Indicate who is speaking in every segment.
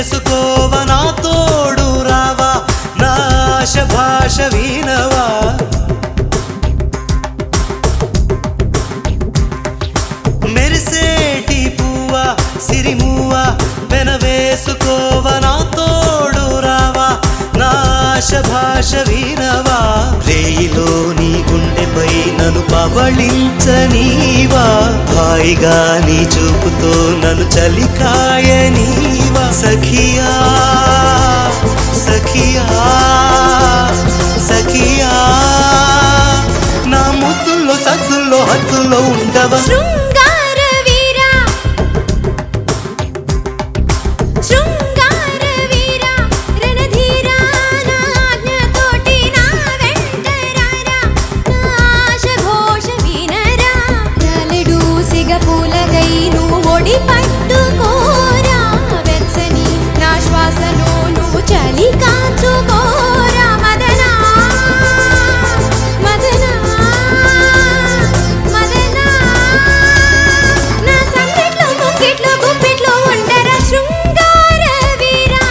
Speaker 1: వేసుకోవ నా తోడు రావా నాశ భాష వినవా మెరిసేటి పువ్వ సిరిమువ్వ వెనవేసుకోవ నా తోడు రావా నాశ భాష వినవా రేయిలో నీ గుండెపై నన్ను పవళించనీవా హాయిగా నీ చూపుతో నన్ను చలికాయనీవా సఖియా సఖియా సఖియా నా ముద్దుల్లో సద్దుల్లో హద్దుల్లో ఉండవా
Speaker 2: శృంగార వీరా శృంగార వీరా రణధీరా నా ఆజ్ఞతోటి నా వెంట రారా నా ఆశ ఘోష వినరా నలుడు సిగ పూలకై నువ్వు ఒడి పట్టుకోరా వెచ్చని నా శ్వాసలో నువ్వు చలి కాచుకోరా మదనా మదనా మదనా నా సందిట్లో ముక్కిట్లో గుప్పిట్లో ఉండరా శృంగార వీరా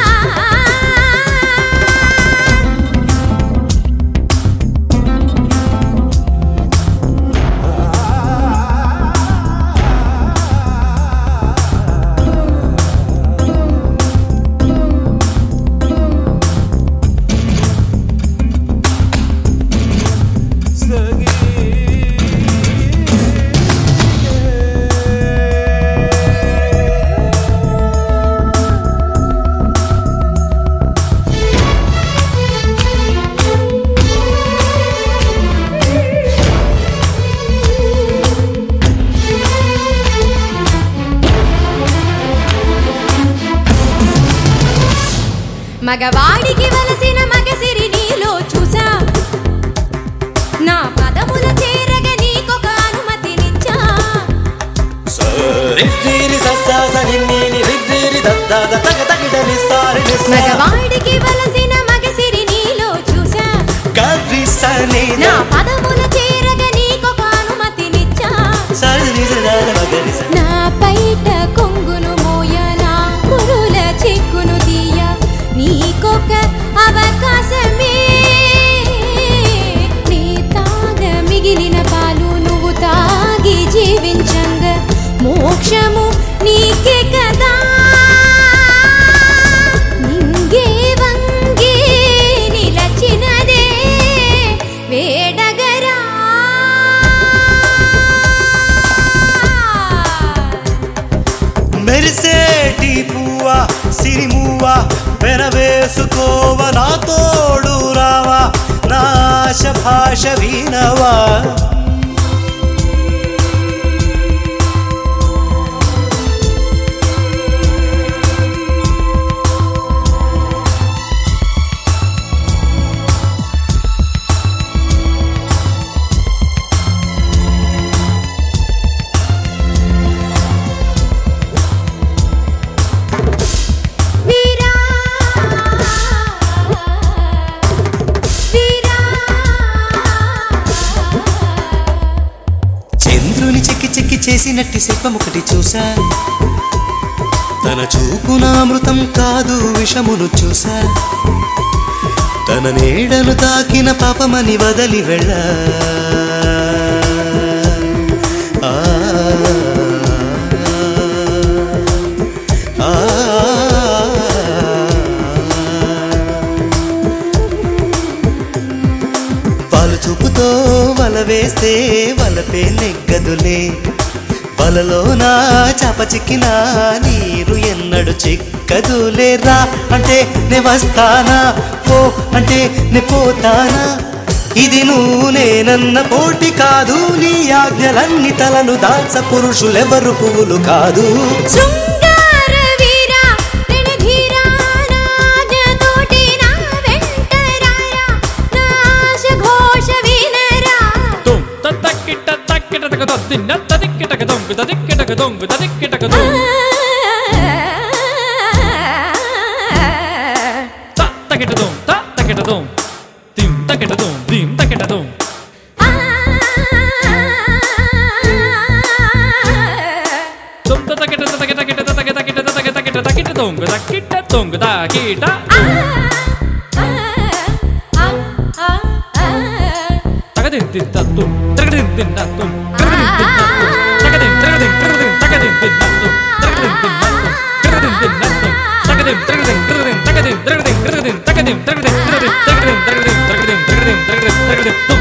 Speaker 2: మగవాడికి వలసిన మగసిరి నీలో చూసా నా పదముల చేరగ నీకొక అనుమతినిచ్చా
Speaker 1: రిద్దిరి సస్సాస నిన్నీని రిద్దిరి దద్దాద తగ తగిడని సారి
Speaker 2: మగవాడికి వలసిన మగసిరి నీలో చూసా
Speaker 1: గర్రిసని
Speaker 2: నా పదముల చేరగ నీకొక అనుమతినిచ్చా
Speaker 1: సరి నిజదాల మగరిస
Speaker 2: నా పైట కొంగును మోయ నా కురుల చిక్కును తీయ నీకొక అవకాశమే నీ తాగ మిగిలిన పాలు నువ్వు తాగి జీవించంగ మోక్షము నీకే కదా నింగే వంగే నిలచినదే వేడగరా
Speaker 1: మెరిసేటి పువ్వ సిరిమువ్వ వెనవేసుకోవ నా తోడు రావా నాశ భాష వినవా
Speaker 2: వీరా వీరా
Speaker 1: చంద్రుని చెక్కి చెక్కి చేసినట్టి శిల్పం ఒకటి చూసా తన చూపున అమృతం కాదు విషమును చూసా తన నీడను తాకిన పాపమని వదలి వెళ్ళ ఆ, ఆ, పాలు చూపుతో వల వేస్తే వలపే నెగ్గదులే వలలో నా చాప చిక్కిన నీరు ఎన్నడు చిక్కదులే రా అంటే నే వస్తానా పో అంటే నే పోతానా ఇది నువ్వు నేనన్న పోటీ కాదు నీ ఆజ్ఞలన్ని తలను దాల్చ పురుషులెవరు పువ్వులు కాదు
Speaker 2: శృంగార వీరా రణధీరా నాజ్ఞతోటి నా వెంట రారా నా ఆశ ఘోష వినరా
Speaker 3: తుం తక్కిట తక్కిట తక తిన్న తదిక్కిట దొంగు తదిక్కిట దొంగు తదిక్కిట దొంగు తక్కిట దొం తక్కిట దొం తిం తక్కిట దొం దిం తక్కిట దొం తుం తక్కిట తక్కిట తక్కిట తక్కిట తక్కిట తక్కిట తక్కిట తొంగు తక్కిట తొంగు తాకిట
Speaker 2: ఆ, ఆ, ఆ, ఆ, ఆ.
Speaker 3: తగదిన్ తత్తుం తగదిన్ తిన్నత్తుం తగదిన్ తిన్నత్తుం తగదిన్ తగదిన్ తగదిన్ తగదిన్ తిన్నత్తుం తగదిన్ తిన్నత్తుం తగదిన్ తిన్నత్తుం తగదిన్ తగదిన్ తగదిన్ తగదిన్ తగదిన్ తగదిన్ తగదిన్ తగదిన్ తగదిన్ తగదిన్ తగదిన్ తగదిన్ తగదిన్ తగదిన్ తగదిన్